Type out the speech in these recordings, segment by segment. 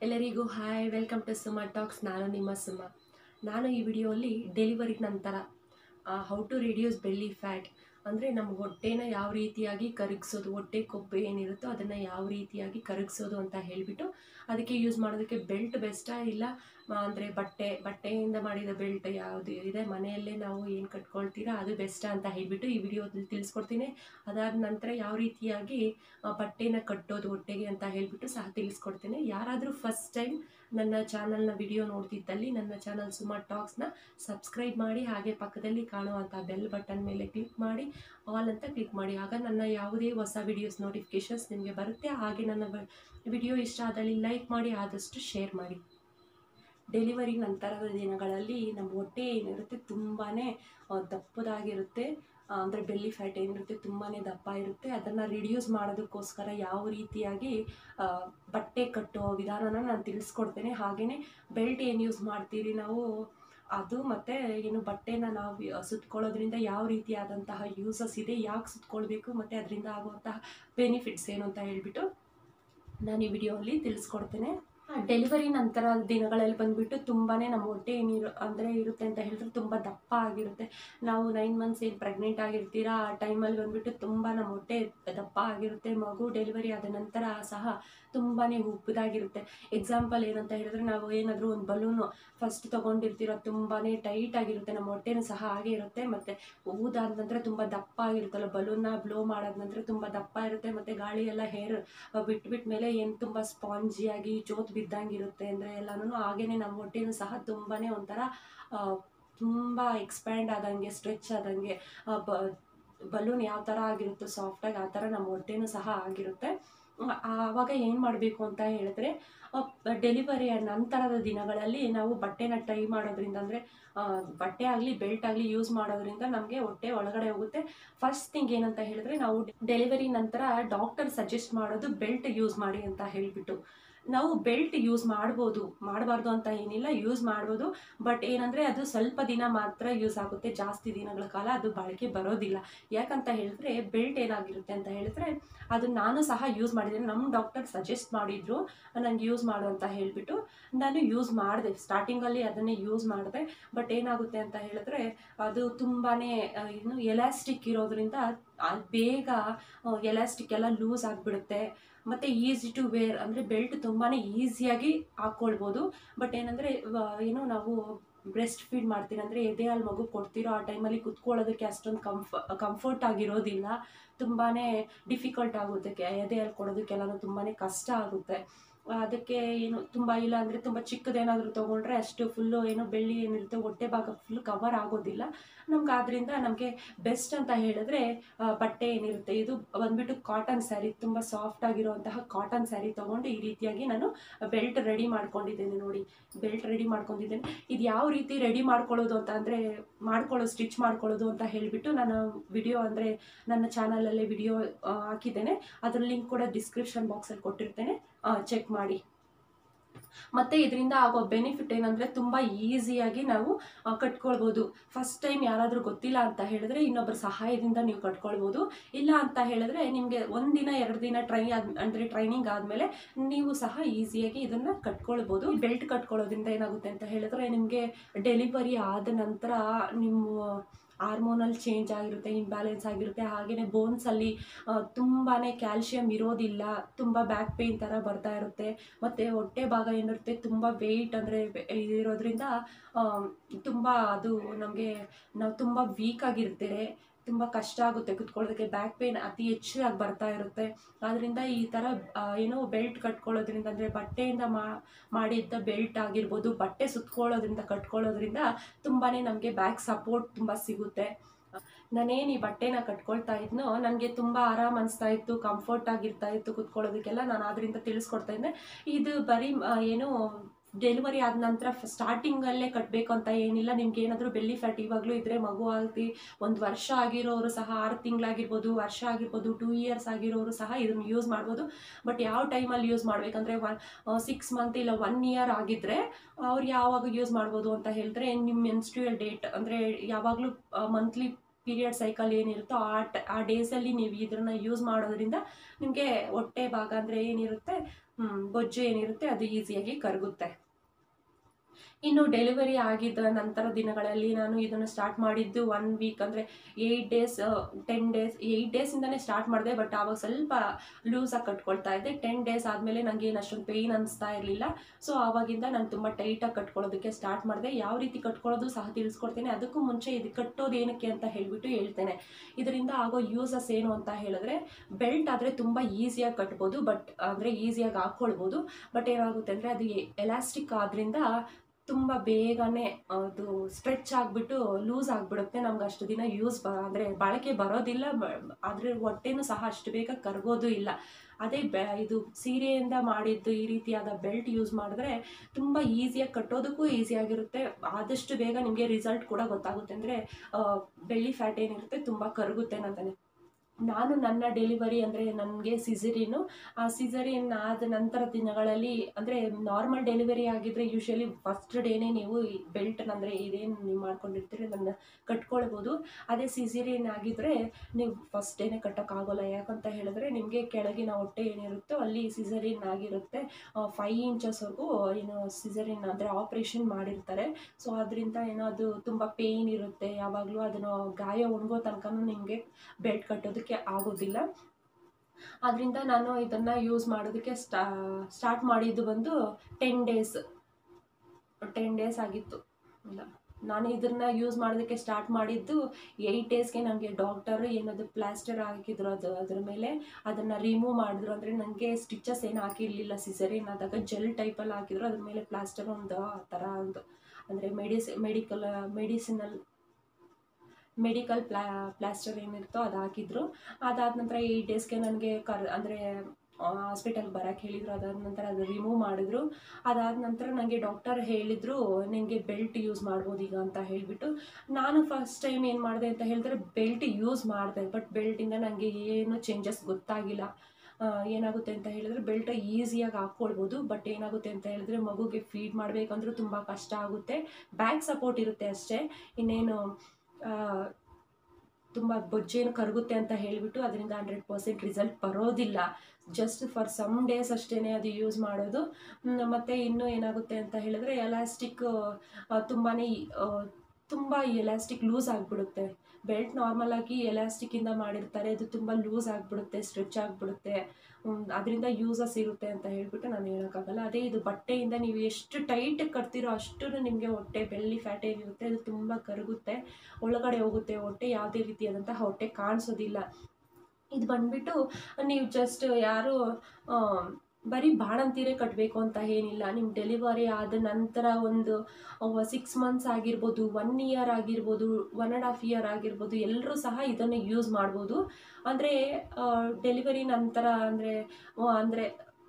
ಎಲ್ಲರಿಗೂ hi welcome to Suma talks ನಾನು ನಿಮ್ಮ ಸುಮ ನಾನು ಈ ವಿಡಿಯೋಲಿ ಡೆಲಿವರಿ ನಂತರ how to reduce belly fat ಅಂದರೆ ನಮ್ಮ ಹೊಟ್ಟೆನ ಯಾವ ರೀತಿಯಾಗಿ ಕರಗಿಸೋದು ಹೊಟ್ಟೆ ಕೊಬ್ಬು ಏನಿರುತ್ತೋ ಅದನ್ನು ಯಾವ ರೀತಿಯಾಗಿ ಕರಗಿಸೋದು ಅಂತ ಹೇಳಿಬಿಟ್ಟು ಅದಕ್ಕೆ ಯೂಸ್ ಮಾಡೋದಕ್ಕೆ ಬೆಲ್ಟ್ ಬೆಸ್ಟಾ ಇಲ್ಲ ಅಂದರೆ ಬಟ್ಟೆ ಬಟ್ಟೆಯಿಂದ ಮಾಡಿದ ಬೆಲ್ಟ್ ಯಾವುದು ಇದೆ ಮನೆಯಲ್ಲೇ ನಾವು ಏನು ಕಟ್ಕೊಳ್ತೀರಾ ಅದು ಬೆಸ್ಟಾ ಅಂತ ಹೇಳಿಬಿಟ್ಟು ಈ ವಿಡಿಯೋದಲ್ಲಿ ತಿಳಿಸ್ಕೊಡ್ತೀನಿ ಅದಾದ ನಂತರ ಯಾವ ರೀತಿಯಾಗಿ ಆ, ಬಟ್ಟೆನ ಕಟ್ಟೋದು ಹೊಟ್ಟೆಗೆ ಅಂತ ಹೇಳಿಬಿಟ್ಟು ಸಹ ತಿಳಿಸ್ಕೊಡ್ತೀನಿ ಯಾರಾದರೂ ಫಸ್ಟ್ ಟೈಮ್ ನನ್ನ ಚಾನಲ್ನ ವಿಡಿಯೋ ನೋಡ್ತಿದ್ದಲ್ಲಿ ನನ್ನ ಚಾನಲ್ ಸುಮಾ ಟಾಕ್ಸ್ನ ಸಬ್ಸ್ಕ್ರೈಬ್ ಮಾಡಿ ಹಾಗೆ ಪಕ್ಕದಲ್ಲಿ ಕಾಣುವಂಥ ಬೆಲ್ ಬಟನ್ ಮೇಲೆ ಕ್ಲಿಕ್ ಮಾಡಿ ಆಲ್ ಅಂತ ಕ್ಲಿಕ್ ಮಾಡಿ ಆಗ ನನ್ನ ಯಾವುದೇ ಹೊಸ ವಿಡಿಯೋಸ್ ನೋಟಿಫಿಕೇಷನ್ಸ್ ನಿಮಗೆ ಬರುತ್ತೆ ಹಾಗೆ ನನ್ನ ವಿಡಿಯೋ ಇಷ್ಟ ಆದಲ್ಲಿ ಲೈಕ್ ಮಾಡಿ ಆದಷ್ಟು ಶೇರ್ ಮಾಡಿ ಡೆಲಿವರಿ ನಂತರದ ದಿನಗಳಲ್ಲಿ ನಮ್ಮ ಹೊಟ್ಟೆ ಏನಿರುತ್ತೆ ತುಂಬಾ ದಪ್ಪದಾಗಿರುತ್ತೆ ಅಂದರೆ ಬೆಲ್ಲಿ ಫ್ಯಾಟ್ ಏನಿರುತ್ತೆ ತುಂಬಾ ದಪ್ಪ ಇರುತ್ತೆ ಅದನ್ನು ರಿಡ್ಯೂಸ್ ಮಾಡೋದಕ್ಕೋಸ್ಕರ ಯಾವ ರೀತಿಯಾಗಿ ಆ, ಬಟ್ಟೆ ಕಟ್ಟೋ ವಿಧಾನನ ನಾನು ತಿಳಿಸ್ಕೊಡ್ತೇನೆ ಹಾಗೆಯೇ ಬೆಲ್ಟ್ ಏನು ಯೂಸ್ ಮಾಡ್ತೀರಿ ನಾವು ಅದು ಮತ್ತು ಏನು ಬಟ್ಟೆನ ನಾವು ಯ- ಸುತ್ಕೊಳ್ಳೋದ್ರಿಂದ ಯಾವ ರೀತಿಯಾದಂತಹ ಯೂಸಸ್ ಇದೆ ಯಾಕೆ ಸುತ್ಕೊಳ್ಬೇಕು ಮತ್ತು ಅದರಿಂದ ಆಗುವಂತಹ ಬೆನಿಫಿಟ್ಸ್ ಏನು ಅಂತ ಹೇಳ್ಬಿಟ್ಟು ನಾನು ಈ ವಿಡಿಯೋಲಿ ತಿಳಿಸ್ಕೊಡ್ತೇನೆ ಡೆಲಿವರಿ ನಂತರ ದಿನಗಳಲ್ಲಿ ಬಂದುಬಿಟ್ಟು ತುಂಬಾ ನಮ್ಮ ಹೊಟ್ಟೆ ಏನಿರು ಅಂದರೆ ಇರುತ್ತೆ ಅಂತ ಹೇಳಿದ್ರೆ ತುಂಬ ದಪ್ಪ ಆಗಿರುತ್ತೆ ನಾವು ನೈನ್ ಮಂತ್ಸ್ ಏನು ಪ್ರೆಗ್ನೆಂಟ್ ಆಗಿರ್ತೀರಾ ಆ ಟೈಮಲ್ಲಿ ಬಂದುಬಿಟ್ಟು ತುಂಬ ನಮ್ಮ ಹೊಟ್ಟೆ ದಪ್ಪ ಆಗಿರುತ್ತೆ ಮಗು ಡೆಲಿವರಿ ಆದ ನಂತರ ಸಹ ತುಂಬಾ ಉಬ್ಬದಾಗಿರುತ್ತೆ ಎಕ್ಸಾಂಪಲ್ ಏನಂತ ಹೇಳಿದ್ರೆ ನಾವು ಏನಾದರೂ ಒಂದು ಬಲೂನು ಫಸ್ಟ್ ತೊಗೊಂಡಿರ್ತೀರೋ ತುಂಬಾ ಟೈಟ್ ಆಗಿರುತ್ತೆ ನಮ್ಮ ಹೊಟ್ಟೆನೂ ಸಹ ಹಾಗೆ ಇರುತ್ತೆ ಮತ್ತು ಊದಾದ ನಂತರ ತುಂಬ ದಪ್ಪ ಆಗಿರುತ್ತಲ್ಲ ಬಲೂನ್ನ ಬ್ಲೋ ಮಾಡಾದ ನಂತರ ತುಂಬ ದಪ್ಪ ಇರುತ್ತೆ ಮತ್ತು ಗಾಳಿ ಎಲ್ಲ ಹೇರ್ ಬಿಟ್ಬಿಟ್ಟ ಮೇಲೆ ಏನು ತುಂಬ ಸ್ಪಾಂಜಿಯಾಗಿ ಜೋತ್ ಬಿದ್ದಂಗಿರುತ್ತೆ ಅಂದರೆ ಎಲ್ಲನೂ ಹಾಗೇನೆ ನಮ್ಮ ಹೊಟ್ಟೆನೂ ಸಹ ತುಂಬಾ ಒಂಥರ ಆ, ತುಂಬ ಎಕ್ಸ್ಪ್ಯಾಂಡ್ ಆದಂಗೆ ಸ್ಟ್ರೆಚ್ ಆದಂಗೆ ಆ, ಬ ಬಲೂನ್ ಯಾವ ಥರ ಆಗಿರುತ್ತೋ ಸಾಫ್ಟಾಗಿ ಆ ಥರ ನಮ್ಮ ಹೊಟ್ಟೆನೂ ಸಹ ಆಗಿರುತ್ತೆ ಆ- ಆವಾಗ ಏನು ಮಾಡಬೇಕು ಅಂತ ಹೇಳಿದ್ರೆ ಡೆಲಿವರಿಯ ನಂತರದ ದಿನಗಳಲ್ಲಿ ನಾವು ಬಟ್ಟೆನ ಟೈ ಮಾಡೋದ್ರಿಂದ ಅಂದರೆ ಬಟ್ಟೆ ಆಗಲಿ ಬೆಲ್ಟ್ ಆಗಲಿ ಯೂಸ್ ಮಾಡೋದ್ರಿಂದ ನಮಗೆ ಹೊಟ್ಟೆ ಒಳಗಡೆ ಹೋಗುತ್ತೆ ಫಸ್ಟ್ ಥಿಂಗ್ ಏನಂತ ಹೇಳಿದ್ರೆ ನಾವು ಡೆಲಿವರಿ ನಂತರ ಡಾಕ್ಟರ್ ಸಜೆಸ್ಟ್ ಮಾಡೋದು ಬೆಲ್ಟ್ ಯೂಸ್ ಮಾಡಿ ಅಂತ ಹೇಳಿಬಿಟ್ಟು ನಾವು ಬೆಲ್ಟ್ ಯೂಸ್ ಮಾಡ್ಬೋದು ಮಾಡಬಾರ್ದು ಅಂತ ಏನಿಲ್ಲ ಯೂಸ್ ಮಾಡ್ಬೋದು ಬಟ್ ಏನಂದರೆ ಅದು ಸ್ವಲ್ಪ ದಿನ ಮಾತ್ರ ಯೂಸ್ ಆಗುತ್ತೆ ಜಾಸ್ತಿ ದಿನಗಳ ಕಾಲ ಅದು ಬಾಳಿಕೆ ಬರೋದಿಲ್ಲ ಯಾಕಂತ ಹೇಳಿದ್ರೆ ಬೆಲ್ಟ್ ಏನಾಗಿರುತ್ತೆ ಅಂತ ಹೇಳಿದ್ರೆ ಅದು ನಾನು ಸಹ ಯೂಸ್ ಮಾಡಿದ್ದೇನೆ ನಮ್ಮ ಡಾಕ್ಟರ್ ಸಜೆಸ್ಟ್ ಮಾಡಿದ್ರು ನನಗೆ ಯೂಸ್ ಮಾಡು ಅಂತ ಹೇಳಿಬಿಟ್ಟು ನಾನು ಯೂಸ್ ಮಾಡಿದೆ ಸ್ಟಾರ್ಟಿಂಗಲ್ಲಿ ಅದನ್ನೇ ಯೂಸ್ ಮಾಡಿದೆ ಬಟ್ ಏನಾಗುತ್ತೆ ಅಂತ ಹೇಳಿದ್ರೆ ಅದು ತುಂಬಾ ಏನು ಎಲಾಸ್ಟಿಕ್ ಇರೋದ್ರಿಂದ ಅದ್ ಬೇಗ ಎಲಾಸ್ಟಿಕ್ ಎಲ್ಲ ಲೂಸ್ ಆಗಿಬಿಡುತ್ತೆ ಮತ್ತು ಈಸಿ ಟು ವೇರ್ ಅಂದರೆ ಬೆಲ್ಟ್ ತುಂಬಾ ಈಸಿಯಾಗಿ ಹಾಕ್ಕೊಳ್ಬೋದು ಬಟ್ ಏನಂದರೆ ಏನು ನಾವು ಬ್ರೆಸ್ಟ್ ಫೀಡ್ ಮಾಡ್ತೀವಿ ಅಂದರೆ ಎದೆ ಹಾಲು ಮಗು ಕೊಡ್ತಿರೋ ಆ ಟೈಮಲ್ಲಿ ಕುತ್ಕೊಳ್ಳೋದಕ್ಕೆ ಅಷ್ಟೊಂದು ಕಂಫ ಕಂಫರ್ಟ್ ಆಗಿರೋದಿಲ್ಲ ತುಂಬಾ ಡಿಫಿಕಲ್ಟ್ ಆಗುತ್ತೆ ಕೆ- ಎದೆ ಹಾಲು ಕೊಡೋದಕ್ಕೆಲ್ಲನೂ ತುಂಬಾ ಕಷ್ಟ ಆಗುತ್ತೆ ಅದಕ್ಕೆ ಏನು ತುಂಬ ಇಲ್ಲ ಅಂದರೆ ತುಂಬ ಚಿಕ್ಕದೇನಾದರೂ ತೊಗೊಂಡ್ರೆ ಅಷ್ಟು ಫುಲ್ಲು ಏನೋ ಬೆಳ್ಳಿ ಏನಿರುತ್ತೆ ಹೊಟ್ಟೆ ಭಾಗ ಫುಲ್ ಕವರ್ ಆಗೋದಿಲ್ಲ ನಮ್ಗೆ ಆದ್ದರಿಂದ ನಮಗೆ ಬೆಸ್ಟ್ ಅಂತ ಹೇಳಿದ್ರೆ ಆ, ಬಟ್ಟೆ ಏನಿರುತ್ತೆ ಇದು ಬಂದ್ಬಿಟ್ಟು ಕಾಟನ್ ಸ್ಯಾರಿ ತುಂಬ ಸಾಫ್ಟ್ ಆಗಿರುವಂತಹ ಕಾಟನ್ ಸ್ಯಾರಿ ತೊಗೊಂಡು ಈ ರೀತಿಯಾಗಿ ನಾನು ಬೆಲ್ಟ್ ರೆಡಿ ಮಾಡ್ಕೊಂಡಿದ್ದೇನೆ ನೋಡಿ ಬೆಲ್ಟ್ ರೆಡಿ ಮಾಡ್ಕೊಂಡಿದ್ದೇನೆ ಇದು ಯಾವ ರೀತಿ ರೆಡಿ ಮಾಡ್ಕೊಳ್ಳೋದು ಅಂತ ಅಂದರೆ ಮಾಡ್ಕೊಳ್ಳೋದು ಸ್ಟಿಚ್ ಮಾಡ್ಕೊಳ್ಳೋದು ಅಂತ ಹೇಳಿಬಿಟ್ಟು ನಾನು ವಿಡಿಯೋ ಅಂದರೆ ನನ್ನ ಚಾನಲಲ್ಲೇ ವಿಡಿಯೋ ಹಾಕಿದ್ದೇನೆ ಅದ್ರ ಲಿಂಕ್ ಕೂಡ ಡಿಸ್ಕ್ರಿಪ್ಷನ್ ಬಾಕ್ಸಲ್ಲಿ ಕೊಟ್ಟಿರ್ತೇನೆ ಚೆಕ್ ಮಾಡಿ ಮತ್ತು ಇದರಿಂದ ಆಗೋ ಬೆನಿಫಿಟ್ ಏನಂದರೆ ತುಂಬ ಈಸಿಯಾಗಿ ನಾವು ಆ, ಕಟ್ಕೊಳ್ಬೋದು ಫಸ್ಟ್ ಟೈಮ್ ಯಾರಾದರೂ ಗೊತ್ತಿಲ್ಲ ಅಂತ ಹೇಳಿದ್ರೆ ಇನ್ನೊಬ್ಬರ ಸಹಾಯದಿಂದ ನೀವು ಕಟ್ಕೊಳ್ಬೋದು ಇಲ್ಲ ಅಂತ ಹೇಳಿದ್ರೆ ನಿಮಗೆ ಒಂದಿನ ಎರಡು ದಿನ ಟ್ರೈ ಆದ ಅಂದರೆ ಟ್ರೈನಿಂಗ್ ಆದಮೇಲೆ ನೀವು ಸಹ ಈಸಿಯಾಗಿ ಇದನ್ನು ಕಟ್ಕೊಳ್ಬೋದು ಬೆಲ್ಟ್ ಕಟ್ಕೊಳ್ಳೋದ್ರಿಂದ ಏನಾಗುತ್ತೆ ಅಂತ ಹೇಳಿದ್ರೆ ನಿಮಗೆ ಡೆಲಿವರಿ ಆದ ನಂತರ ನಿಮ್ಮ ಹಾರ್ಮೋನಲ್ ಚೇಂಜ್ ಆಗಿರುತ್ತೆ ಇಂಬ್ಯಾಲೆನ್ಸ್ ಆಗಿರುತ್ತೆ ಹಾಗೆಯೇ ಬೋನ್ಸಲ್ಲಿ ತುಂಬಾ ಕ್ಯಾಲ್ಶಿಯಂ ಇರೋದಿಲ್ಲ ತುಂಬ ಬ್ಯಾಕ್ ಪೇಯ್ನ್ ಥರ ಬರ್ತಾ ಇರುತ್ತೆ ಮತ್ತು ಹೊಟ್ಟೆ ಭಾಗ ಏನಿರುತ್ತೆ ತುಂಬ ವೆಯ್ಟ್ ಅಂದರೆ ಇರೋದ್ರಿಂದ ತುಂಬ ಅದು ನಮಗೆ ನಾವು ತುಂಬ ವೀಕ್ ಆಗಿರ್ತೀರಿ ತುಂಬ ಕಷ್ಟ ಆಗುತ್ತೆ ಕುತ್ಕೊಳ್ಳೋದಕ್ಕೆ ಬ್ಯಾಕ್ ಪೇಯ್ನ್ ಅತಿ ಹೆಚ್ಚಾಗಿ ಬರ್ತಾ ಇರುತ್ತೆ ಆದ್ದರಿಂದ ಈ ಥರ ಆ, ಏನು ಬೆಲ್ಟ್ ಕಟ್ಕೊಳ್ಳೋದ್ರಿಂದ ಅಂದರೆ ಬಟ್ಟೆಯಿಂದ ಮಾ ಮಾಡಿದ್ದ ಬೆಲ್ಟ್ ಆಗಿರ್ಬೋದು ಬಟ್ಟೆ ಸುತ್ಕೊಳ್ಳೋದ್ರಿಂದ ಕಟ್ಕೊಳ್ಳೋದ್ರಿಂದ ತುಂಬಾ ನಮಗೆ ಬ್ಯಾಕ್ ಸಪೋರ್ಟ್ ತುಂಬ ಸಿಗುತ್ತೆ ನಾನೇನು ಈ ಬಟ್ಟೆನ ಕಟ್ಕೊಳ್ತಾ ಇದ್ನೋ ನನಗೆ ತುಂಬ ಆರಾಮ್ ಅನಿಸ್ತಾ ಇತ್ತು ಕಂಫರ್ಟ್ ಆಗಿರ್ತಾ ಇತ್ತು ಕುತ್ಕೊಳ್ಳೋದಕ್ಕೆಲ್ಲ ನಾನು ಅದರಿಂದ ತಿಳಿಸ್ಕೊಡ್ತಾ ಇದ್ದೆ ಇದು ಬರೀ ಆ, ಏನು ಡೆಲಿವರಿ ಆದ ನಂತರ ಸ್ಟಾರ್ಟಿಂಗಲ್ಲೇ ಕಟ್ಟಬೇಕು ಅಂತ ಏನಿಲ್ಲ ನಿಮ್ಗೆ ಏನಾದರೂ ಬೆಲ್ಲಿ ಫ್ಯಾಟ್ ಇವಾಗಲೂ ಇದ್ದರೆ ಮಗು ಆಗಿ ಒಂದು ವರ್ಷ ಆಗಿರೋರು ಸಹ ಆರು ತಿಂಗಳಾಗಿರ್ಬೋದು ವರ್ಷ ಆಗಿರ್ಬೋದು ಟೂ ಇಯರ್ಸ್ ಆಗಿರೋರು ಸಹ ಇದನ್ನು ಯೂಸ್ ಮಾಡ್ಬೋದು ಬಟ್ ಯಾವ ಟೈಮಲ್ಲಿ ಯೂಸ್ ಮಾಡಬೇಕಂದ್ರೆ ಒನ್ ಸಿಕ್ಸ್ ಮಂತ್ ಇಲ್ಲ ಒನ್ ಇಯರ್ ಆಗಿದ್ದರೆ ಅವ್ರು ಯಾವಾಗ ಯೂಸ್ ಮಾಡ್ಬೋದು ಅಂತ ಹೇಳಿದ್ರೆ ನಿಮ್ಮ ಮೆನ್ಸ್ಟ್ರಿಯಲ್ ಡೇಟ್ ಅಂದರೆ ಯಾವಾಗಲೂ ಮಂತ್ಲಿ ಪೀರಿಯಡ್ ಸೈಕಲ್ ಏನಿರುತ್ತೋ ಆ ಟ ಆ ಡೇಸಲ್ಲಿ ನೀವು ಇದನ್ನು ಯೂಸ್ ಮಾಡೋದ್ರಿಂದ ನಿಮಗೆ ಹೊಟ್ಟೆ ಭಾಗ ಅಂದರೆ ಏನಿರುತ್ತೆ ಹ್ಮ್, ಬೊಜ್ಜು ಏನಿರುತ್ತೆ ಅದು ಈಸಿಯಾಗಿ ಕರಗುತ್ತೆ ಇನ್ನು ಡೆಲಿವರಿ ಆಗಿದ್ದ ನಂತರ ದಿನಗಳಲ್ಲಿ ನಾನು ಇದನ್ನು ಸ್ಟಾರ್ಟ್ ಮಾಡಿದ್ದು ಒನ್ ವೀಕ್ ಅಂದರೆ eight days ten days eight ಡೇಸಿಂದನೇ ಸ್ಟಾರ್ಟ್ ಮಾಡಿದೆ ಬಟ್ ಆವಾಗ ಸ್ವಲ್ಪ ಲೂಸಾಗಿ ಕಟ್ಕೊಳ್ತಾ ಇದ್ದೆ ಟೆನ್ ಡೇಸ್ ಆದಮೇಲೆ ನನಗೆ ಏನು ಅಷ್ಟೊಂದು ಪೇಯ್ನ್ ಅನಿಸ್ತಾ ಇರಲಿಲ್ಲ ಸೊ ಆವಾಗಿಂದ ನಾನು ತುಂಬ ಟೈಟಾಗಿ ಕಟ್ಕೊಳ್ಳೋದಕ್ಕೆ ಸ್ಟಾರ್ಟ್ ಮಾಡಿದೆ ಯಾವ ರೀತಿ ಕಟ್ಕೊಳ್ಳೋದು ಸಹ ತಿಳಿಸ್ಕೊಡ್ತೇನೆ ಅದಕ್ಕೂ ಮುಂಚೆ ಇದು ಕಟ್ಟೋದು ಏನಕ್ಕೆ ಅಂತ ಹೇಳಿಬಿಟ್ಟು ಹೇಳ್ತೇನೆ ಇದರಿಂದ ಆಗೋ ಯೂಸಸ್ ಏನು ಅಂತ ಹೇಳಿದ್ರೆ ಬೆಲ್ಟ್ ಆದರೆ ತುಂಬ ಈಸಿಯಾಗಿ ಕಟ್ಬೋದು ಬಟ್ ಅಂದರೆ ಈಸಿಯಾಗಿ ಹಾಕ್ಕೊಳ್ಬೋದು ಬಟ್ ಏನಾಗುತ್ತೆ ಅಂದರೆ ಅದು ಎಲಾಸ್ಟಿಕ್ ಆದ್ರಿಂದ ತುಂಬ ಬೇಗನೆ ಅದು ಸ್ಟ್ರೆಚ್ ಆಗಿಬಿಟ್ಟು ಲೂಸ್ ಆಗಿಬಿಡುತ್ತೆ ನಮ್ಗೆ ಅಷ್ಟು ದಿನ ಯೂಸ್ ಬ ಅಂದರೆ ಬಾಳಿಕೆ ಬರೋದಿಲ್ಲ ಬ ಆದರೆ ಹೊಟ್ಟೆನೂ ಸಹ ಅಷ್ಟು ಬೇಗ ಕರಗೋದು ಇಲ್ಲ ಅದೇ ಬೆ ಇದು ಸೀರೆಯಿಂದ ಮಾಡಿದ್ದು ಈ ರೀತಿಯಾದ ಬೆಲ್ಟ್ ಯೂಸ್ ಮಾಡಿದ್ರೆ ತುಂಬ ಈಸಿಯಾಗಿ ಕಟ್ಟೋದಕ್ಕೂ ಈಸಿಯಾಗಿರುತ್ತೆ ಆದಷ್ಟು ಬೇಗ ನಿಮಗೆ ರಿಸಲ್ಟ್ ಕೂಡ ಗೊತ್ತಾಗುತ್ತೆ ಅಂದರೆ ಬೆಳ್ಳಿ ಫ್ಯಾಟ್ ಏನಿರುತ್ತೆ ತುಂಬ ಕರಗುತ್ತೆ ಅಂತಾನೆ ನಾನು ನನ್ನ ಡೆಲಿವರಿ ಅಂದರೆ ನನಗೆ ಸಿಸರಿನು ಆ ಸಿಸರಿನ್ ಆದ ನಂತರ ದಿನಗಳಲ್ಲಿ ಅಂದರೆ ನಾರ್ಮಲ್ ಡೆಲಿವರಿ ಆಗಿದ್ರೆ ಯೂಶಲಿ ಫಸ್ಟ್ ಡೇನೇ ನೀವು ಈ ಬೆಲ್ಟ್ ಅಂದರೆ ಇದೇನು ನೀವು ಮಾಡ್ಕೊಂಡಿರ್ತೀರಿ ಅದನ್ನು ಕಟ್ಕೊಳ್ಬೋದು ಅದೇ ಸಿಸರಿನ್ ಆಗಿದ್ರೆ ನೀವು ಫಸ್ಟ್ ಡೇನೇ ಕಟ್ಟೋಕ್ಕಾಗೋಲ್ಲ ಯಾಕಂತ ಹೇಳಿದ್ರೆ ನಿಮಗೆ ಕೆಳಗಿನ ಹೊಟ್ಟೆ ಏನಿರುತ್ತೋ ಅಲ್ಲಿ ಸಿಸರಿನ್ ಆಗಿರುತ್ತೆ ಫೈವ್ ಇಂಚಸ್ವರೆಗೂ ಏನು ಸಿಸರಿನ್ ಅಂದರೆ ಆಪ್ರೇಷನ್ ಮಾಡಿರ್ತಾರೆ ಸೊ ಅದರಿಂದ ಏನೋ ಅದು ತುಂಬ ಪೇಯ್ನ್ ಇರುತ್ತೆ ಯಾವಾಗಲೂ ಅದನ್ನು ಗಾಯ ಒಣಗೋ ತನಕ ನಿಮಗೆ ಬೆಲ್ಟ್ ಕಟ್ಟೋದಕ್ಕೆ ಆಗೋದಿಲ್ಲ ಆದ್ದರಿಂದ ನಾನು ಇದನ್ನು ಯೂಸ್ ಮಾಡೋದಕ್ಕೆ ಸ್ಟಾ ಸ್ಟಾರ್ಟ್ ಮಾಡಿದ್ದು ಬಂದು ಟೆನ್ ಡೇಸ್ ಟೆನ್ ಡೇಸ್ ಆಗಿತ್ತು ಇಲ್ಲ ನಾನು ಇದನ್ನು ಯೂಸ್ ಮಾಡೋದಕ್ಕೆ ಸ್ಟಾರ್ಟ್ ಮಾಡಿದ್ದು ಏಯ್ಟ್ ಡೇಸ್ಗೆ ನನಗೆ ಡಾಕ್ಟರ್ ಏನದು ಪ್ಲಾಸ್ಟರ್ ಹಾಕಿದ್ರು ಅದು ಅದ್ರ ಮೇಲೆ ಅದನ್ನು ರಿಮೂವ್ ಮಾಡಿದ್ರು ಅಂದರೆ ನನಗೆ ಸ್ಟಿಚಸ್ ಏನು ಹಾಕಿರಲಿಲ್ಲ ಸಿಸರಿನ್ ಆದಾಗ ಜೆಲ್ ಟೈಪಲ್ಲಿ ಹಾಕಿದ್ರು ಅದ್ರ ಮೇಲೆ ಪ್ಲಾಸ್ಟರ್ ಒಂದು ಆ ಥರ ಒಂದು ಅಂದರೆ ಮೆಡಿಸಿ ಮೆಡಿಕಲ್ ಮೆಡಿಸಿನಲ್ ಮೆಡಿಕಲ್ ಪ್ಲಾ ಪ್ಲಾಸ್ಟರ್ ಏನಿರುತ್ತೋ ಅದು ಹಾಕಿದ್ರು ಅದಾದ ನಂತರ ಏಯ್ಟ್ ಡೇಸ್ಗೆ ನನಗೆ ಕರ್ ಅಂದರೆ ಹಾಸ್ಪಿಟಲ್ಗೆ ಬರೋಕ್ಕೆ ಹೇಳಿದರು ಅದಾದ ನಂತರ ಅದು ರಿಮೂವ್ ಮಾಡಿದ್ರು ಅದಾದ ನಂತರ ನನಗೆ ಡಾಕ್ಟರ್ ಹೇಳಿದರು ನಿನಗೆ ಬೆಲ್ಟ್ ಯೂಸ್ ಮಾಡ್ಬೋದು ಈಗ ಅಂತ ಹೇಳಿಬಿಟ್ಟು ನಾನು ಫಸ್ಟ್ ಟೈಮ್ ಏನು ಮಾಡಿದೆ ಅಂತ ಹೇಳಿದ್ರೆ ಬೆಲ್ಟ್ ಯೂಸ್ ಮಾಡಿದೆ ಬಟ್ ಬೆಲ್ಟಿಂದ ನನಗೆ ಏನು ಚೇಂಜಸ್ ಗೊತ್ತಾಗಿಲ್ಲ ಆ, ಏನಾಗುತ್ತೆ ಅಂತ ಹೇಳಿದ್ರೆ ಬೆಲ್ಟ್ ಈಸಿಯಾಗಿ ಹಾಕ್ಕೊಳ್ಬೋದು ಬಟ್ ಏನಾಗುತ್ತೆ ಅಂತ ಹೇಳಿದ್ರೆ ಮಗುಗೆ ಫೀಡ್ ಮಾಡಬೇಕಂದ್ರೂ ತುಂಬ ಕಷ್ಟ ಆಗುತ್ತೆ ಬ್ಯಾಕ್ ಸಪೋರ್ಟ್ ಇರುತ್ತೆ ಅಷ್ಟೇ ಇನ್ನೇನು ತುಂಬ ಬೊಜ್ಜೇನು ಕರಗುತ್ತೆ ಅಂತ ಹೇಳಿಬಿಟ್ಟು ಅದರಿಂದ ಹಂಡ್ರೆಡ್ ಪರ್ಸೆಂಟ್ ರಿಸಲ್ಟ್ ಬರೋದಿಲ್ಲ ಜಸ್ಟ್ ಫಾರ್ ಸಮ್ ಡೇಸ್ ಅಷ್ಟೇ ಅದು ಯೂಸ್ ಮಾಡೋದು ಮ್, ಮತ್ತೆ ಇನ್ನೂ ಏನಾಗುತ್ತೆ ಅಂತ ಹೇಳಿದ್ರೆ ಎಲಾಸ್ಟಿಕ್ ತುಂಬಾ ತುಂಬ ಎಲಾಸ್ಟಿಕ್ ಲೂಸ್ ಆಗಿಬಿಡುತ್ತೆ ಬೆಲ್ಟ್ ನಾರ್ಮಲ್ ಆಗಿ ಎಲಾಸ್ಟಿಕ್ಕಿಂದ ಮಾಡಿರ್ತಾರೆ ಅದು ತುಂಬ ಲೂಸ್ ಆಗಿಬಿಡುತ್ತೆ ಸ್ಟ್ರೆಚ್ ಆಗಿಬಿಡುತ್ತೆ ಅದರಿಂದ ಯೂಸಸ್ ಇರುತ್ತೆ ಅಂತ ಹೇಳ್ಬಿಟ್ಟು ನಾನು ಹೇಳೋಕ್ಕಾಗಲ್ಲ ಅದೇ ಇದು ಬಟ್ಟೆಯಿಂದ ನೀವು ಎಷ್ಟು ಟೈಟ್ ಕಟ್ತಿರೋ ಅಷ್ಟು ನಿಮಗೆ ಹೊಟ್ಟೆ ಬೆಳ್ಳಿ ಫ್ಯಾಟ್ ಏನಿರುತ್ತೆ ಅದು ತುಂಬ ಕರಗುತ್ತೆ ಒಳಗಡೆ ಹೋಗುತ್ತೆ ಹೊಟ್ಟೆ ಯಾವುದೇ ರೀತಿಯಾದಂತಹ ಹೊಟ್ಟೆ ಕಾಣಿಸೋದಿಲ್ಲ ಇದು ಬಂದ್ಬಿಟ್ಟು ನೀವು ಜಸ್ಟ್ ಯಾರು ಆ, ಬರೀ ಬಾಣಂತೀರೇ ಕಟ್ಟಬೇಕು ಅಂತ ಏನಿಲ್ಲ ನಿಮ್ಮ ಡೆಲಿವರಿ ಆದ ನಂತರ ಒಂದು ಸಿಕ್ಸ್ ಮಂತ್ಸ್ ಆಗಿರ್ಬೋದು ಒನ್ ಇಯರ್ ಆಗಿರ್ಬೋದು ಒನ್ ಆ್ಯಂಡ್ ಹಾಫ್ ಇಯರ್ ಆಗಿರ್ಬೋದು ಎಲ್ಲರೂ ಸಹ ಇದನ್ನು ಯೂಸ್ ಮಾಡ್ಬೋದು ಅಂದರೆ ಡೆಲಿವರಿ ನಂತರ ಅಂದರೆ ಅಂದರೆ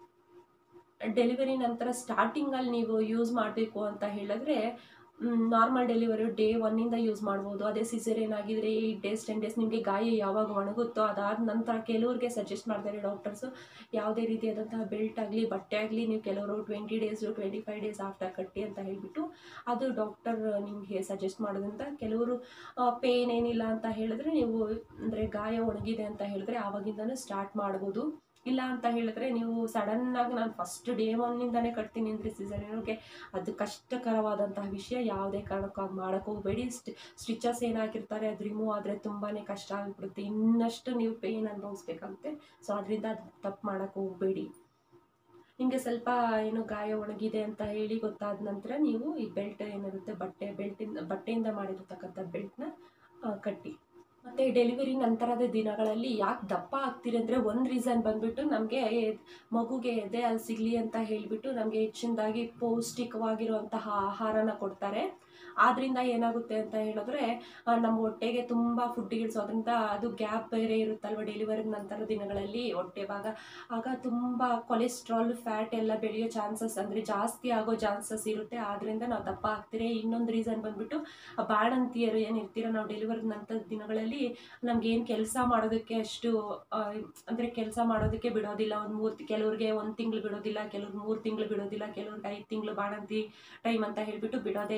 ಡೆಲಿವರಿ ನಂತರ ಸ್ಟಾರ್ಟಿಂಗಲ್ಲಿ ನೀವು ಯೂಸ್ ಮಾಡಬೇಕು ಅಂತ ಹೇಳಿದ್ರೆ ನಾರ್ಮಲ್ ಡೆಲಿವರಿ ಡೇ ಒನ್ನಿಂದ ಯೂಸ್ ಮಾಡ್ಬೋದು ಅದೇ ಸಿಸೇರಿಯನ್ ಆಗಿದ್ರೆ ಏಯ್ಟ್ ಡೇಸ್ ಟೆನ್ ಡೇಸ್ ನಿಮಗೆ ಗಾಯ ಯಾವಾಗ ಒಣಗುತ್ತೋ ಅದಾದ ನಂತರ ಕೆಲವ್ರಿಗೆ ಸಜೆಸ್ಟ್ ಮಾಡ್ತಾರೆ ಡಾಕ್ಟರ್ಸು ಯಾವುದೇ ರೀತಿಯಾದಂತಹ ಬೆಲ್ಟ್ ಆಗಲಿ ಬಟ್ಟೆ ಆಗಲಿ ನೀವು ಕೆಲವರು twenty days twenty five days after ಕಟ್ಟಿ ಅಂತ ಹೇಳಿಬಿಟ್ಟು ಅದು ಡಾಕ್ಟರ್ ನಿಮಗೆ ಸಜೆಸ್ಟ್ ಮಾಡೋದ್ರಿಂದ ಕೆಲವರು ಪೇನ್ ಏನಿಲ್ಲ ಅಂತ ಹೇಳಿದ್ರೆ ನೀವು ಅಂದರೆ ಗಾಯ ಒಣಗಿದೆ ಅಂತ ಹೇಳಿದ್ರೆ ಆವಾಗಿಂದನೂ ಸ್ಟಾರ್ಟ್ ಮಾಡ್ಬೋದು ಇಲ್ಲ ಅಂತ ಹೇಳಿದ್ರೆ ನೀವು ಸಡನ್ನಾಗಿ ನಾನು ಫಸ್ಟ್ ಡೇ ಒನ್ನಿಂದನೇ ಕಟ್ತೀನಿ ಅಂದರೆ ಸೀಸನ್ಗೆ ಅದು ಕಷ್ಟಕರವಾದಂತಹ ವಿಷಯ ಯಾವುದೇ ಕಾರಣಕ್ಕೂ ಹಾಗೆ ಮಾಡೋಕ್ಕೆ ಹೋಗಬೇಡಿ ಸ್ಟಿಚಸ್ ಏನು ಹಾಕಿರ್ತಾರೆ ಅದು ರಿಮೂವ್ ಆದರೆ ತುಂಬಾ ಕಷ್ಟ ಆಗಿಬಿಡುತ್ತೆ ಇನ್ನಷ್ಟು ನೀವು ಪೇಯ್ನ್ ಅನುಭವಿಸ್ಬೇಕಾಗುತ್ತೆ ಸೊ ಅದರಿಂದ ಅದು ತಪ್ಪು ಮಾಡೋಕ್ಕೆ ಹೋಗಬೇಡಿ ನಿಮಗೆ ಸ್ವಲ್ಪ ಏನು ಗಾಯ ಒಣಗಿದೆ ಅಂತ ಹೇಳಿ ಗೊತ್ತಾದ ನಂತರ ನೀವು ಈ ಬೆಲ್ಟ್ ಏನಿರುತ್ತೆ ಬಟ್ಟೆ ಬೆಲ್ಟಿಂದ ಬಟ್ಟೆಯಿಂದ ಮಾಡಿರ್ತಕ್ಕಂಥ ಬೆಲ್ಟ್ನ ಕಟ್ಟಿ ಮತ್ತು ಡೆಲಿವರಿ ನಂತರದ ದಿನಗಳಲ್ಲಿ ಯಾಕೆ ದಪ್ಪ ಆಗ್ತೀರಿ ಅಂದರೆ ಒಂದು ರೀಸನ್ ಬಂದ್ಬಿಟ್ಟು ನಮಗೆ ಮಗುಗೆ ಎದೆ ಅಲ್ಲಿ ಸಿಗಲಿ ಅಂತ ಹೇಳಿಬಿಟ್ಟು ನಮಗೆ ಹೆಚ್ಚಿನದಾಗಿ ಪೌಷ್ಟಿಕವಾಗಿರುವಂತಹ ಆಹಾರನ ಕೊಡ್ತಾರೆ ಆದ್ದರಿಂದ ಏನಾಗುತ್ತೆ ಅಂತ ಹೇಳಿದ್ರೆ ಆ, ನಮ್ಮ ಹೊಟ್ಟೆಗೆ ತುಂಬ ಫುಡ್ ಇಳಿಸೋದ್ರಿಂದ ಅದು ಗ್ಯಾಪ್ ಬೇರೆ ಇರುತ್ತಲ್ವ ಡೆಲಿವರಿ ನಂತರ ದಿನಗಳಲ್ಲಿ ಹೊಟ್ಟೆ ಭಾಗ ಆಗ ತುಂಬ ಕೊಲೆಸ್ಟ್ರಾಲ್ ಫ್ಯಾಟ್ ಎಲ್ಲ ಬೆಳೆಯೋ ಚಾನ್ಸಸ್ ಅಂದರೆ ಜಾಸ್ತಿ ಆಗೋ ಚಾನ್ಸಸ್ ಇರುತ್ತೆ ಆದ್ದರಿಂದ ನಾವು ದಪ್ಪ ಆಗ್ತೀರಿ ಇನ್ನೊಂದು ರೀಸನ್ ಬಂದ್ಬಿಟ್ಟು ಆ ಬಾಣಂತಿಯರು ಏನಿರ್ತೀರ ನಾವು ಡೆಲಿವರಿ ನಂತರ ದಿನಗಳಲ್ಲಿ ನಮ್ಗೆ ಏನು ಕೆಲಸ ಮಾಡೋದಕ್ಕೆ ಅಷ್ಟು ಅಂದರೆ ಕೆಲಸ ಮಾಡೋದಕ್ಕೆ ಬಿಡೋದಿಲ್ಲ ಒಂದು ಮೂರು ಕೆಲವ್ರಿಗೆ ಒಂದು ತಿಂಗಳು ಬಿಡೋದಿಲ್ಲ ಕೆಲವ್ರಿಗೆ ಮೂರು ತಿಂಗಳು ಬಿಡೋದಿಲ್ಲ ಕೆಲವ್ರಿಗೆ ಐದು ತಿಂಗಳು ಬಾಣಂತಿ ಟೈಮ್ ಅಂತ ಹೇಳಿಬಿಟ್ಟು ಬಿಡೋದೇ ಇಲ್ಲ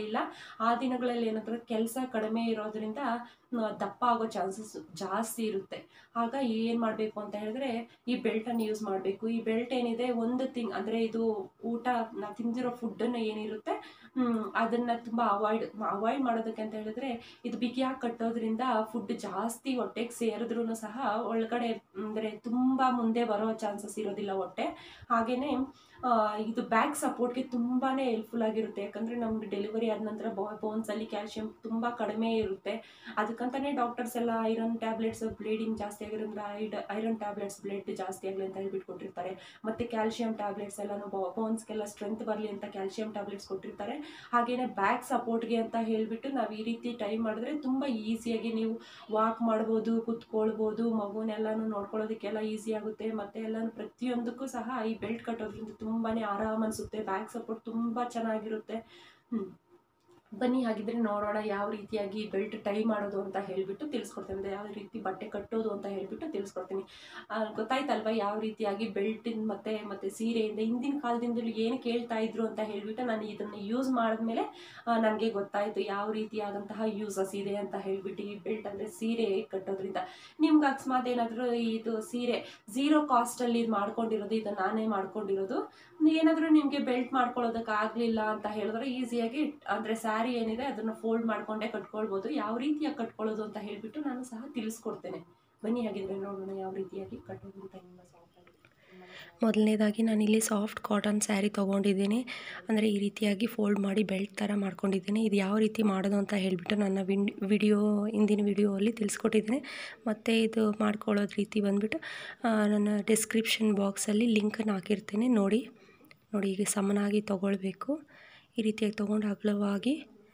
ಆ ದಿನಗಳಲ್ಲಿ ಏನಂದ್ರೆ ಕೆಲಸ ಕಡಿಮೆ ಇರೋದ್ರಿಂದ ನ- ದಪ್ಪ ಆಗೋ ಚಾನ್ಸಸ್ ಜಾಸ್ತಿ ಇರುತ್ತೆ ಆಗ ಏನು ಮಾಡಬೇಕು ಅಂತ ಹೇಳಿದ್ರೆ ಈ ಬೆಲ್ಟನ್ನು ಯೂಸ್ ಮಾಡಬೇಕು ಈ ಬೆಲ್ಟ್ ಏನಿದೆ ಒಂದು ತಿಂಗ್ ಅಂದರೆ ಇದು ಊಟ ನಾವು ತಿಂದಿರೋ ಫುಡ್ಡನ್ನು ಏನಿರುತ್ತೆ ಹ್ಮ್, ಅದನ್ನ ತುಂಬ ಅವಾಯ್ಡ್ ಅವಾಯ್ಡ್ ಮಾಡೋದಕ್ಕೆ ಅಂತ ಹೇಳಿದ್ರೆ ಇದು ಬಿಗಿಯಾಗಿ ಕಟ್ಟೋದ್ರಿಂದ ಫುಡ್ ಜಾಸ್ತಿ ಹೊಟ್ಟೆಗೆ ಸೇರಿದ್ರೂ ಸಹ ಒಳಗಡೆ ಅಂದರೆ ತುಂಬ ಮುಂದೆ ಬರೋ ಚಾನ್ಸಸ್ ಇರೋದಿಲ್ಲ ಹೊಟ್ಟೆ ಹಾಗೆಯೇ ಇದು ಬ್ಯಾಕ್ ಸಪೋರ್ಟ್ಗೆ ತುಂಬಾ ಹೆಲ್ಪ್ಫುಲ್ ಆಗಿರುತ್ತೆ ಯಾಕಂದರೆ ನಮ್ಗೆ ಡೆಲಿವರಿ ಆದ ನಂತರ ಬೋನ್ಸಲ್ಲಿ ಕ್ಯಾಲ್ಶಿಯಂ ತುಂಬ ಕಡಿಮೆ ಇರುತ್ತೆ ಅದಕ್ಕಂತಾನೆ ಡಾಕ್ಟರ್ಸ್ ಎಲ್ಲ ಐರನ್ ಟ್ಯಾಬ್ಲೆಟ್ಸ್ ಬ್ಲೀಡಿಂಗ್ ಜಾಸ್ತಿ ಆಗಿರೋದ್ರಿಂದ ಐರನ್ ಟ್ಯಾಬ್ಲೆಟ್ಸ್ ಬ್ಲಡ್ ಜಾಸ್ತಿ ಆಗಲಿ ಅಂತ ಹೇಳ್ಬಿಟ್ಟು ಕೊಟ್ಟಿರ್ತಾರೆ ಮತ್ತು ಕ್ಯಾಲ್ಶಿಯಂ ಟ್ಯಾಬ್ಲೆಟ್ಸ್ ಎಲ್ಲನೂ ಬೋನ್ಸ್ಗೆಲ್ಲ ಸ್ಟ್ರೆಂತ್ ಬರಲಿ ಅಂತ ಕ್ಯಾಲ್ಶಿಯಂ ಟ್ಯಾಬ್ಲೆಟ್ಸ್ ಕೊಟ್ಟಿರ್ತಾರೆ ಹಾಗೆಯೇ ಬ್ಯಾಕ್ ಸಪೋರ್ಟ್ಗೆ ಅಂತ ಹೇಳಿಬಿಟ್ಟು ನಾವು ಈ ರೀತಿ ಟೈ ಮಾಡಿದ್ರೆ ತುಂಬ ಈಸಿಯಾಗಿ ನೀವು ವಾಕ್ ಮಾಡ್ಬೋದು ಕುತ್ಕೊಳ್ಬೋದು ಮಗುನೆಲ್ಲನೂ ನೋಡ್ಕೊಳ್ಳೋದಕ್ಕೆಲ್ಲ ಈಸಿ ಆಗುತ್ತೆ ಮತ್ತು ಎಲ್ಲನೂ ಪ್ರತಿಯೊಂದಕ್ಕೂ ಸಹ ಈ ಬೆಲ್ಟ್ ಕಟ್ಟೋದ್ರಿಂದ ತುಂಬಾ ಆರಾಮ್ ಅನಿಸುತ್ತೆ ಬ್ಯಾಕ್ ಸಪೋರ್ಟ್ ತುಂಬ ಚೆನ್ನಾಗಿರುತ್ತೆ ಹ್ಞೂ ಬನ್ನಿ ಹಾಗಿದ್ರೆ ನೋಡೋಣ ಯಾವ ರೀತಿಯಾಗಿ ಬೆಲ್ಟ್ ಟೈ ಮಾಡೋದು ಅಂತ ಹೇಳಿಬಿಟ್ಟು ತಿಳಿಸ್ಕೊಡ್ತೀನಿ ಅಂದರೆ ಯಾವ ರೀತಿ ಬಟ್ಟೆ ಕಟ್ಟೋದು ಅಂತ ಹೇಳಿಬಿಟ್ಟು ತಿಳಿಸ್ಕೊಡ್ತೀನಿ ಆ, ಗೊತ್ತಾಯ್ತಲ್ವಾ ಯಾವ ರೀತಿಯಾಗಿ ಬೆಲ್ಟಿಂದ ಮತ್ತೆ ಮತ್ತೆ ಸೀರೆಯಿಂದ ಹಿಂದಿನ ಕಾಲದಿಂದಲೂ ಏನು ಕೇಳ್ತಾ ಇದ್ರು ಅಂತ ಹೇಳಿಬಿಟ್ಟು ನಾನು ಇದನ್ನು ಯೂಸ್ ಮಾಡಿದ್ಮೇಲೆ ನನಗೆ ಗೊತ್ತಾಯಿತು ಯಾವ ರೀತಿಯಾದಂತಹ ಯೂಸಸ್ ಇದೆ ಅಂತ ಹೇಳಿಬಿಟ್ಟು ಈ ಬೆಲ್ಟ್ ಅಂದರೆ ಸೀರೆ ಕಟ್ಟೋದ್ರಿಂದ ನಿಮ್ಗೆ ಅಕಸ್ಮಾತ್ ಏನಾದರೂ ಇದು ಸೀರೆ ಝೀರೋ ಕಾಸ್ಟಲ್ಲಿ ಇದು ಮಾಡ್ಕೊಂಡಿರೋದು ಇದು ನಾನೇ ಮಾಡ್ಕೊಂಡಿರೋದು ಏನಾದರೂ ನಿಮಗೆ ಬೆಲ್ಟ್ ಮಾಡ್ಕೊಳ್ಳೋದಕ್ಕೆ ಆಗಲಿಲ್ಲ ಅಂತ ಹೇಳಿದ್ರೆ ಈಸಿಯಾಗಿ ಅಂದರೆ ಸ್ಯಾರಿ ಏನಿದೆ ಅದನ್ನು ಫೋಲ್ಡ್ ಮಾಡ್ಕೊಂಡೇ ಕಟ್ಕೊಳ್ಬೋದು ಯಾವ ರೀತಿಯಾಗಿ ಕಟ್ಕೊಳ್ಳೋದು ಅಂತ ಹೇಳಿಬಿಟ್ಟು ನಾನು ಸಹ ತಿಳಿಸ್ಕೊಡ್ತೇನೆ ಬನ್ನಿ ಹಾಗಿದ್ರೆ ನೋಡೋಣ ಯಾವ ರೀತಿಯಾಗಿ ಕಟ್ಟೋದು ಅಂತ ನಿಮ್ಮ ಮೊದಲನೇದಾಗಿ ನಾನಿಲ್ಲಿ ಸಾಫ್ಟ್ ಕಾಟನ್ ಸ್ಯಾರಿ ತೊಗೊಂಡಿದ್ದೀನಿ ಅಂದರೆ ಈ ರೀತಿಯಾಗಿ ಫೋಲ್ಡ್ ಮಾಡಿ ಬೆಲ್ಟ್ ಥರ ಮಾಡ್ಕೊಂಡಿದ್ದೀನಿ ಇದು ಯಾವ ರೀತಿ ಮಾಡೋದು ಅಂತ ಹೇಳಿಬಿಟ್ಟು ನನ್ನ ವಿನ್ ವಿಡಿಯೋ ಹಿಂದಿನ ವಿಡಿಯೋಲ್ಲಿ ತಿಳಿಸ್ಕೊಟ್ಟಿದ್ದೀನಿ ಮತ್ತು ಇದು ಮಾಡ್ಕೊಳ್ಳೋದು ರೀತಿ ಬಂದುಬಿಟ್ಟು ನನ್ನ ಡಿಸ್ಕ್ರಿಪ್ಷನ್ ಬಾಕ್ಸಲ್ಲಿ ಲಿಂಕನ್ನು ಹಾಕಿರ್ತೀನಿ ನೋಡಿ ನೋಡಿ ಈಗ ಸಮನಾಗಿ ತೊಗೊಳ್ಬೇಕು ಈ ರೀತಿಯಾಗಿ ತೊಗೊಂಡು ಅಗಲವಾಗಿ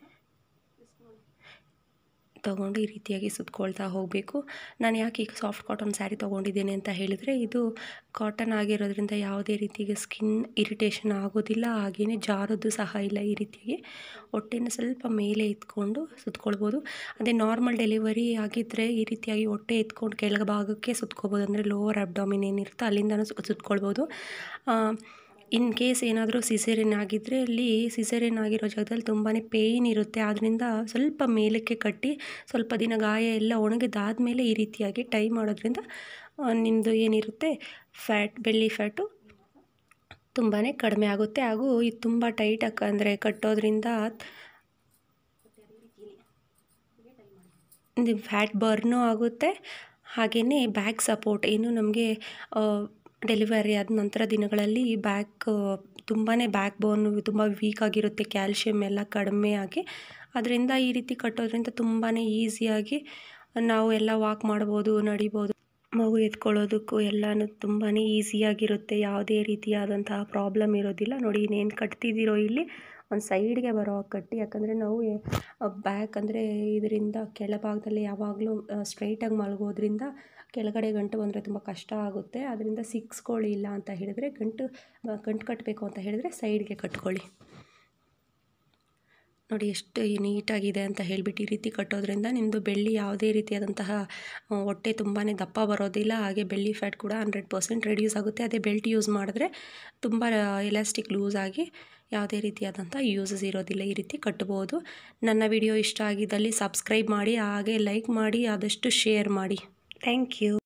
ತೊಗೊಂಡು ಈ ರೀತಿಯಾಗಿ ಸುತ್ಕೊಳ್ತಾ ಹೋಗಬೇಕು ನಾನು ಯಾಕೆ ಈಗ ಸಾಫ್ಟ್ ಕಾಟನ್ ಸ್ಯಾರಿ ತೊಗೊಂಡಿದ್ದೇನೆ ಅಂತ ಹೇಳಿದರೆ ಇದು ಕಾಟನ್ ಆಗಿರೋದ್ರಿಂದ ಯಾವುದೇ ರೀತಿಗೆ ಸ್ಕಿನ್ ಇರಿಟೇಷನ್ ಆಗೋದಿಲ್ಲ ಹಾಗೆಯೇ ಜಾರೋದು ಸಹ ಇಲ್ಲ ಈ ರೀತಿಯಾಗಿ ಹೊಟ್ಟೆನ ಸ್ವಲ್ಪ ಮೇಲೆ ಎತ್ಕೊಂಡು ಸುತ್ಕೊಳ್ಬೋದು ಅದೇ ನಾರ್ಮಲ್ ಡೆಲಿವರಿ ಆಗಿದ್ದರೆ ಈ ರೀತಿಯಾಗಿ ಹೊಟ್ಟೆ ಎತ್ಕೊಂಡು ಕೆಳಗೆ ಭಾಗಕ್ಕೆ ಸುತ್ಕೋಬೋದು ಅಂದರೆ ಲೋವರ್ ಅಬ್ಡಾಮಿನ್ ಏನಿರುತ್ತೆ ಅಲ್ಲಿಂದನೂ ಸು- ಸುತ್ಕೊಳ್ಬೋದು ಇನ್ ಕೇಸ್ ಏನಾದರೂ ಸಿಸೇರಿಯನ್ ಆಗಿದ್ದರೆ ಅಲ್ಲಿ ಸಿಸೇರಿಯನ್ ಆಗಿರೋ ಜಾಗದಲ್ಲಿ ತುಂಬಾ ಪೇಯ್ನ್ ಇರುತ್ತೆ ಆದ್ದರಿಂದ ಸ್ವಲ್ಪ ಮೇಲಕ್ಕೆ ಕಟ್ಟಿ ಸ್ವಲ್ಪ ದಿನ ಗಾಯ ಎಲ್ಲ ಒಣಗಿದಾದಮೇಲೆ ಈ ರೀತಿಯಾಗಿ ಟೈ ಮಾಡೋದ್ರಿಂದ ಆ, ನಿಮ್ಮದು ಏನಿರುತ್ತೆ ಫ್ಯಾಟ್ ಬೆಳ್ಳಿ ಫ್ಯಾಟು ತುಂಬಾ ಕಡಿಮೆ ಆಗುತ್ತೆ ಹಾಗೂ ಇದು ತುಂಬ ಟೈಟಾಗಿ ಅಂದರೆ ಕಟ್ಟೋದ್ರಿಂದ ಇದು ಫ್ಯಾಟ್ ಬರ್ನೂ ಆಗುತ್ತೆ ಹಾಗೆಯೇ ಬ್ಯಾಕ್ ಸಪೋರ್ಟ್ ಏನು ನಮಗೆ ಡೆಲಿವರಿ ಆದ ನಂತರ ದಿನಗಳಲ್ಲಿ ಬ್ಯಾಕ್ ತುಂಬಾ ಬ್ಯಾಕ್ ಬೋನ್ ತುಂಬ ವೀಕ್ ಆಗಿರುತ್ತೆ ಕ್ಯಾಲ್ಶಿಯಮ್ ಎಲ್ಲ ಕಡಿಮೆ ಆಗಿ ಅದರಿಂದ ಈ ರೀತಿ ಕಟ್ಟೋದ್ರಿಂದ ತುಂಬಾ ಈಸಿಯಾಗಿ ನಾವು ಎಲ್ಲ ವಾಕ್ ಮಾಡ್ಬೋದು ನಡಿಬೋದು ಮಗು ಎತ್ಕೊಳ್ಳೋದಕ್ಕೂ ಎಲ್ಲನೂ ತುಂಬಾ ಈಸಿಯಾಗಿರುತ್ತೆ ಯಾವುದೇ ರೀತಿಯಾದಂತಹ ಪ್ರಾಬ್ಲಮ್ ಇರೋದಿಲ್ಲ ನೋಡಿ ಇನ್ನೇನು ಕಟ್ತಿದ್ದೀರೋ ಇಲ್ಲಿ ಒಂದು ಸೈಡ್ಗೆ ಬರೋ ಹಾಗೆ ಕಟ್ಟಿ ಯಾಕಂದರೆ ನಾವು ಬ್ಯಾಕ್ ಅಂದರೆ ಇದರಿಂದ ಕೆಳಭಾಗದಲ್ಲಿ ಯಾವಾಗಲೂ ಸ್ಟ್ರೈಟಾಗಿ ಮಲಗೋದ್ರಿಂದ ಕೆಳಗಡೆ ಗಂಟು ಬಂದರೆ ತುಂಬ ಕಷ್ಟ ಆಗುತ್ತೆ ಅದರಿಂದ ಸಿಕ್ಸ್ಕೊಳ್ಳಿ ಇಲ್ಲ ಅಂತ ಹೇಳಿದರೆ ಗಂಟು ಗಂಟು ಕಟ್ಟಬೇಕು ಅಂತ ಹೇಳಿದರೆ ಸೈಡ್ಗೆ ಕಟ್ಕೊಳ್ಳಿ ನೋಡಿ ಎಷ್ಟು ನೀಟಾಗಿದೆ ಅಂತ ಹೇಳಿಬಿಟ್ಟು ಈ ರೀತಿ ಕಟ್ಟೋದ್ರಿಂದ ನಿಮ್ಮದು ಬೆಳ್ಳಿ ಯಾವುದೇ ರೀತಿಯಾದಂತಹ ಆ, ಹೊಟ್ಟೆ ತುಂಬಾ ದಪ್ಪ ಬರೋದಿಲ್ಲ ಹಾಗೆ ಬೆಳ್ಳಿ ಫ್ಯಾಟ್ ಕೂಡ ಹಂಡ್ರೆಡ್ ಪರ್ಸೆಂಟ್ ರೆಡ್ಯೂಸ್ ಆಗುತ್ತೆ ಅದೇ ಬೆಲ್ಟ್ ಯೂಸ್ ಮಾಡಿದ್ರೆ ತುಂಬ ಎಲಾಸ್ಟಿಕ್ ಲೂಸ್ ಆಗಿ ಯಾವುದೇ ರೀತಿಯಾದಂಥ ಯೂಸಸ್ ಇರೋದಿಲ್ಲ ಈ ರೀತಿ ಕಟ್ಬೋದು ನನ್ನ ವಿಡಿಯೋ ಇಷ್ಟ ಆಗಿದ್ದಲ್ಲಿ ಸಬ್ಸ್ಕ್ರೈಬ್ ಮಾಡಿ ಹಾಗೆ ಲೈಕ್ ಮಾಡಿ ಆದಷ್ಟು ಶೇರ್ ಮಾಡಿ ಥ್ಯಾಂಕ್ ಯು